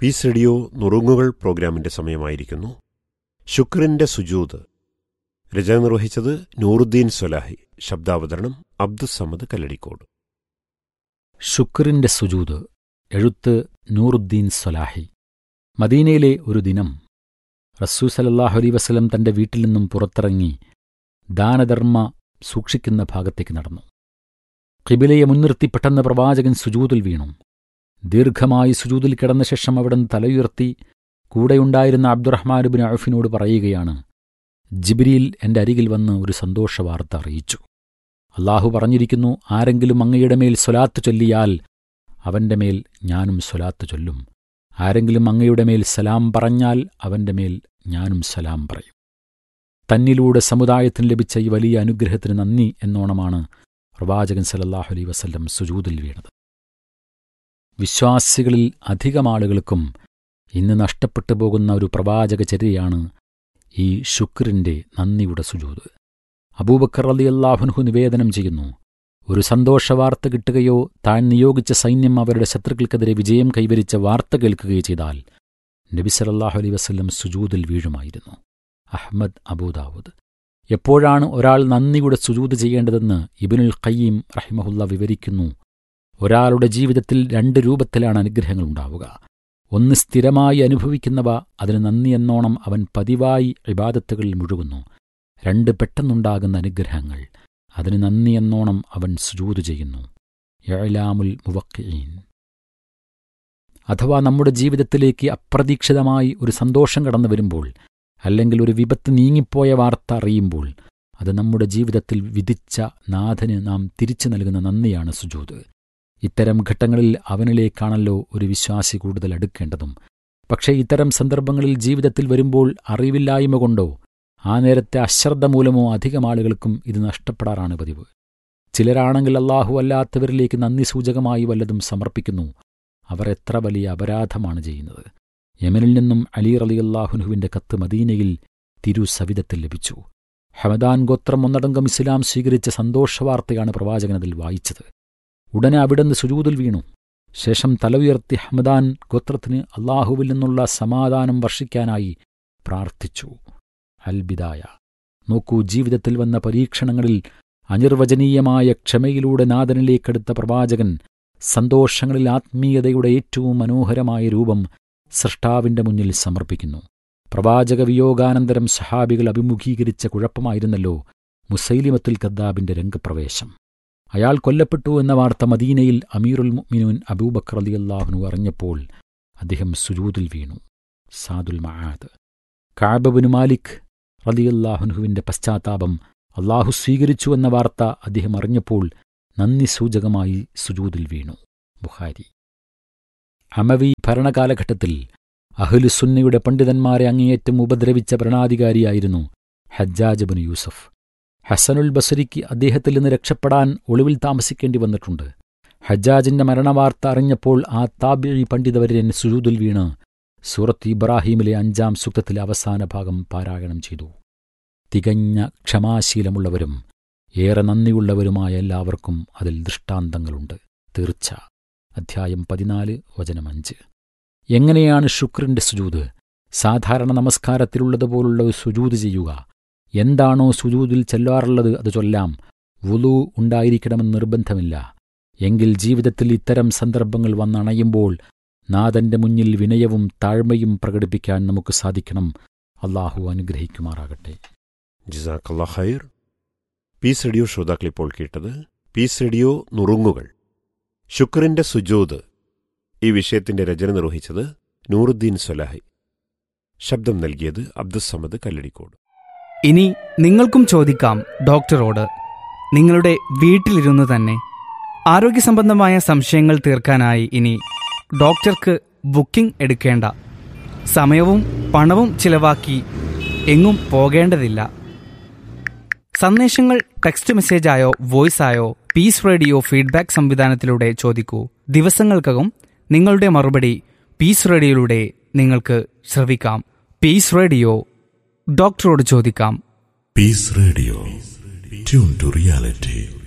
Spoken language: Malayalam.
പീസ് റേഡിയോ നുറുങ്ങുകൾ പ്രോഗ്രാമിന്റെ സമയമായിരിക്കുന്നു ശുക്രിന്റെ സുജൂത് രചന നിർവഹിച്ചത് നൂറുദ്ദീൻ സ്വലാഹി ശബ്ദാവതരണം അബ്ദുസമ്മദ് കല്ലടിക്കോട് ശുക്രിന്റെ സുജൂത് എഴുത്ത് നൂറുദ്ദീൻ സ്വലാഹി മദീനയിലെ ഒരു ദിനം റസൂ സലല്ലാഹു അലൈ വസലം തന്റെ വീട്ടിൽ നിന്നും പുറത്തിറങ്ങി ദാനധർമ്മ സൂക്ഷിക്കുന്ന ഭാഗത്തേക്ക് നടന്നു കിബിലയെ മുൻനിർത്തി പെട്ടെന്ന് പ്രവാചകൻ സുജൂതിൽ വീണു ദീർഘമായി സുജൂതിൽ കിടന്ന ശേഷം അവിടുന്ന് തലയുയർത്തി കൂടെയുണ്ടായിരുന്ന അബ്ദുറഹ്മാനുബിൻ അഴഫിനോട് പറയുകയാണ് ജിബ്രീൽ എന്റെ അരികിൽ വന്ന് ഒരു സന്തോഷവാർത്ത അറിയിച്ചു അള്ളാഹു പറഞ്ഞിരിക്കുന്നു ആരെങ്കിലും അങ്ങയുടെ മേൽ സ്വലാത്ത് ചൊല്ലിയാൽ അവന്റെ മേൽ ഞാനും സ്വലാത്ത് ചൊല്ലും ആരെങ്കിലും അങ്ങയുടെ മേൽ സലാം പറഞ്ഞാൽ അവന്റെ മേൽ ഞാനും സലാം പറയും തന്നിലൂടെ സമുദായത്തിന് ലഭിച്ച ഈ വലിയ അനുഗ്രഹത്തിന് നന്ദി എന്നോണമാണ് പ്രവാചകൻ സലല്ലാഹു അലൈ വസല്ലം സുജൂതിൽ വീണത് വിശ്വാസികളിൽ അധികം ആളുകൾക്കും ഇന്ന് നഷ്ടപ്പെട്ടു പോകുന്ന ഒരു പ്രവാചക ചര്യയാണ് ഈ ശുക്രിന്റെ നന്ദിയുടെ സുജൂത് അബൂബക്കർ അലി അള്ളാഹുൻഹു നിവേദനം ചെയ്യുന്നു ഒരു സന്തോഷവാർത്ത കിട്ടുകയോ താൻ നിയോഗിച്ച സൈന്യം അവരുടെ ശത്രുക്കൾക്കെതിരെ വിജയം കൈവരിച്ച വാർത്ത കേൾക്കുകയോ ചെയ്താൽ നബി സലല്ലാഹു അലൈ വസ്ല്ലം സുജൂദിൽ വീഴുമായിരുന്നു അഹ്മദ് അബൂദാവൂദ് എപ്പോഴാണ് ഒരാൾ നന്ദിയുടെ സുജൂത് ചെയ്യേണ്ടതെന്ന് ഇബിനുൽ ഖയ്യീം റഹിമഹുല്ല വിവരിക്കുന്നു ഒരാളുടെ ജീവിതത്തിൽ രണ്ട് രൂപത്തിലാണ് അനുഗ്രഹങ്ങൾ ഉണ്ടാവുക ഒന്ന് സ്ഥിരമായി അനുഭവിക്കുന്നവ അതിന് നന്ദി എന്നോണം അവൻ പതിവായി ഇബാദത്തുകളിൽ മുഴുകുന്നു രണ്ട് പെട്ടെന്നുണ്ടാകുന്ന അനുഗ്രഹങ്ങൾ അതിന് നന്ദി എന്നോണം അവൻ സുജൂത് ചെയ്യുന്നു യഴലാമുൽ മുവക്കീൻ അഥവാ നമ്മുടെ ജീവിതത്തിലേക്ക് അപ്രതീക്ഷിതമായി ഒരു സന്തോഷം കടന്നു വരുമ്പോൾ അല്ലെങ്കിൽ ഒരു വിപത്ത് നീങ്ങിപ്പോയ വാർത്ത അറിയുമ്പോൾ അത് നമ്മുടെ ജീവിതത്തിൽ വിധിച്ച നാഥന് നാം തിരിച്ചു നൽകുന്ന നന്ദിയാണ് സുജൂത് ഇത്തരം ഘട്ടങ്ങളിൽ അവനിലേക്കാണല്ലോ ഒരു വിശ്വാസി കൂടുതൽ അടുക്കേണ്ടതും പക്ഷേ ഇത്തരം സന്ദർഭങ്ങളിൽ ജീവിതത്തിൽ വരുമ്പോൾ അറിവില്ലായ്മ കൊണ്ടോ ആ നേരത്തെ അശ്രദ്ധ മൂലമോ അധികം ആളുകൾക്കും ഇത് നഷ്ടപ്പെടാറാണ് പതിവ് ചിലരാണെങ്കിൽ അള്ളാഹു അല്ലാത്തവരിലേക്ക് നന്ദി സൂചകമായി വല്ലതും സമർപ്പിക്കുന്നു അവർ എത്ര വലിയ അപരാധമാണ് ചെയ്യുന്നത് യമനിൽ നിന്നും അലി അലി അള്ളാഹുനുഹുവിന്റെ കത്ത് മദീനയിൽ തിരുസവിധത്തിൽ ലഭിച്ചു ഹമദാൻ ഗോത്രം ഒന്നടങ്കം ഇസ്ലാം സ്വീകരിച്ച സന്തോഷവാർത്തയാണ് പ്രവാചകൻ അതിൽ വായിച്ചത് ഉടനെ അവിടുന്ന് സുജൂതിൽ വീണു ശേഷം തല ഉയർത്തി ഹമദാൻ ഗോത്രത്തിന് അള്ളാഹുവിൽ നിന്നുള്ള സമാധാനം വർഷിക്കാനായി പ്രാർത്ഥിച്ചു അൽബിദായ നോക്കൂ ജീവിതത്തിൽ വന്ന പരീക്ഷണങ്ങളിൽ അനിർവചനീയമായ ക്ഷമയിലൂടെ നാഥനിലേക്കെടുത്ത പ്രവാചകൻ സന്തോഷങ്ങളിൽ ആത്മീയതയുടെ ഏറ്റവും മനോഹരമായ രൂപം സൃഷ്ടാവിന്റെ മുന്നിൽ സമർപ്പിക്കുന്നു പ്രവാചക വിയോഗാനന്തരം സഹാബികൾ അഭിമുഖീകരിച്ച കുഴപ്പമായിരുന്നല്ലോ മുസൈലിമത്തുൽ കദ്ദാബിന്റെ രംഗപ്രവേശം അയാൾ കൊല്ലപ്പെട്ടു എന്ന വാർത്ത മദീനയിൽ അമീറുൽ മുഅ്മിനൂൻ അബൂബക്കർ അലിയല്ലാഹുനു അറിഞ്ഞപ്പോൾ അദ്ദേഹം സുജൂദിൽ വീണു സാദുൽ മഹാദ് കാബബിനു മാലിക് റലിയല്ലാഹുനുഹുവിന്റെ പശ്ചാത്താപം അള്ളാഹു സ്വീകരിച്ചു എന്ന വാർത്ത അദ്ദേഹം അറിഞ്ഞപ്പോൾ നന്ദി സൂചകമായി സുജൂദിൽ വീണു ബുഹാരി അമവി ഭരണകാലഘട്ടത്തിൽ അഹ്ലുസുന്നയുടെ പണ്ഡിതന്മാരെ അങ്ങേയറ്റം ഉപദ്രവിച്ച ഭരണാധികാരിയായിരുന്നു ഹജ്ജാജബിൻ യൂസഫ് ഹസനുൽ ബസരിക്ക് അദ്ദേഹത്തിൽ നിന്ന് രക്ഷപ്പെടാൻ ഒളിവിൽ താമസിക്കേണ്ടി വന്നിട്ടുണ്ട് ഹജ്ജാജിന്റെ മരണവാർത്ത അറിഞ്ഞപ്പോൾ ആ താബിഴി പണ്ഡിതവര്യൻ സുജൂദിൽ വീണ് സൂറത്ത് ഇബ്രാഹീമിലെ അഞ്ചാം സൂക്തത്തിലെ അവസാന ഭാഗം പാരായണം ചെയ്തു തികഞ്ഞ ക്ഷമാശീലമുള്ളവരും ഏറെ നന്ദിയുള്ളവരുമായ എല്ലാവർക്കും അതിൽ ദൃഷ്ടാന്തങ്ങളുണ്ട് തീർച്ച അധ്യായം പതിനാല് വചനം അഞ്ച് എങ്ങനെയാണ് ശുക്രിന്റെ സുജൂത് സാധാരണ നമസ്കാരത്തിലുള്ളതുപോലുള്ള ഒരു സുജൂത് ചെയ്യുക എന്താണോ സുജൂതിൽ ചെല്ലാറുള്ളത് അത് ചൊല്ലാം വുളു ഉണ്ടായിരിക്കണമെന്ന് നിർബന്ധമില്ല എങ്കിൽ ജീവിതത്തിൽ ഇത്തരം സന്ദർഭങ്ങൾ വന്നണയുമ്പോൾ നാഥന്റെ മുന്നിൽ വിനയവും താഴ്മയും പ്രകടിപ്പിക്കാൻ നമുക്ക് സാധിക്കണം അള്ളാഹു അനുഗ്രഹിക്കുമാറാകട്ടെ ജിസാക്കല്ലാ ഖൈർ പീസ് റേഡിയോ ശ്രോതാക്കൾ ഇപ്പോൾ കേട്ടത് പീസ് റേഡിയോ നുറുങ്ങുകൾ ശുക്രിന്റെ സുജൂത് ഈ വിഷയത്തിന്റെ രചന നിർവഹിച്ചത് നൂറുദ്ദീൻ സ്വലാഹി ശബ്ദം നൽകിയത് അബ്ദുസമദ് കല്ലടിക്കോട് ഇനി നിങ്ങൾക്കും ചോദിക്കാം ഡോക്ടറോട് നിങ്ങളുടെ വീട്ടിലിരുന്ന് തന്നെ ആരോഗ്യസംബന്ധമായ സംശയങ്ങൾ തീർക്കാനായി ഇനി ഡോക്ടർക്ക് ബുക്കിംഗ് എടുക്കേണ്ട സമയവും പണവും ചിലവാക്കി എങ്ങും പോകേണ്ടതില്ല സന്ദേശങ്ങൾ ടെക്സ്റ്റ് മെസ്സേജായോ വോയിസായോ പീസ് റേഡിയോ ഫീഡ്ബാക്ക് സംവിധാനത്തിലൂടെ ചോദിക്കൂ ദിവസങ്ങൾക്കകം നിങ്ങളുടെ മറുപടി പീസ് റേഡിയോയിലൂടെ നിങ്ങൾക്ക് ശ്രവിക്കാം പീസ് റേഡിയോ ഡോക്ടറോട് ചോദിക്കാം Peace Radio. Tune to reality.